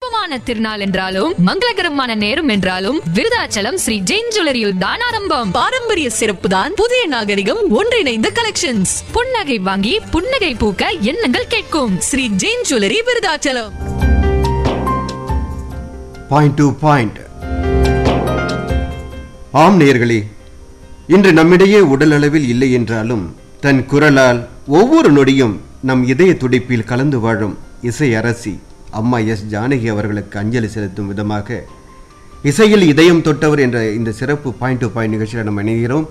சுபமான திருநாள் என்றாலும் மங்களகரமான நேரம் என்றாலும் விருதாச்சலம் ஸ்ரீ ஜெயின் ஜுவல்லரியில் தான் ஆரம்பம் பாரம்பரிய சிறப்புதான் புதிய நாகரிகம் ஒன்றிணைந்த கலெக்ஷன்ஸ் புன்னகை வாங்கி புன்னகை பூக்க எண்ணங்கள் கேட்கும் Sri Jain jewellery Virudhachalam point to point ஆம் நேயர்களே இன்று நம்மிடையே உடல் அளவில் இல்லை என்றாலும் தன் குரலால் ஒவ்வொரு நொடியும் நம் இதய துடிப்பில் கலந்து வாழும் இசை அரசி அம்மா எஸ் ஜானகி அவர்களுக்கு அஞ்சலி செலுத்தும் விதமாக இசையில் இதயம் தொட்டவர் என்ற இந்த சிறப்பு பாயிண்ட் டு பாயிண்ட் நிகழ்ச்சியில் நம்ம இணைகிறோம்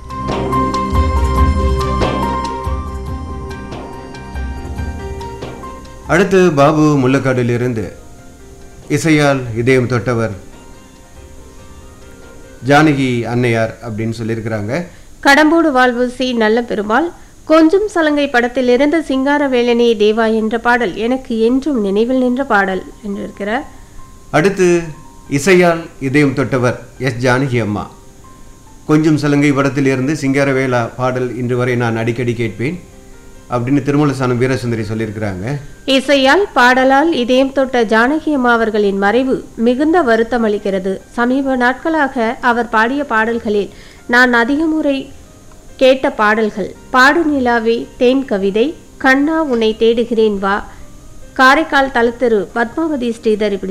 அடுத்து பாபு முள்ளக்காடிலிருந்து இசையால் இதயம் தொட்டவர் ஜானகி அன்னையார் அப்படின்னு சொல்லியிருக்கிறாங்க கடம்போடு வாழ்வு சி நல்ல பெருமாள் கொஞ்சம் சலங்கை படத்திலிருந்து சிங்காரவேலனே தேவா என்ற பாடல் எனக்கு என்றும் நினைவில் நின்ற பாடல் என்றிருக்கிறார் அடுத்து இசையால் இதயம் தொட்டவர் எஸ் ஜானகி அம்மா கொஞ்சம் சலங்கை படத்தில் இருந்து சிங்காரவேலா பாடல் இன்று வரை நான் அடிக்கடி கேட்பேன் அப்படின்னு திருமலசானம் வீரசுந்தரி சொல்லியிருக்கிறாங்க இசையால் பாடலால் இதயம் தொட்ட ஜானகி அம்மா அவர்களின் மறைவு மிகுந்த வருத்தம் அளிக்கிறது சமீப நாட்களாக அவர் பாடிய பாடல்களில் நான் அதிக முறை கேட்ட பாடல்கள் பாடு நிலாவே தேன் கவிதை கண்ணா உன்னை தேடுகிறேன் வா காரைக்கால் தலத்தெரு பத்மாவதி ஸ்ரீதர் இப்படி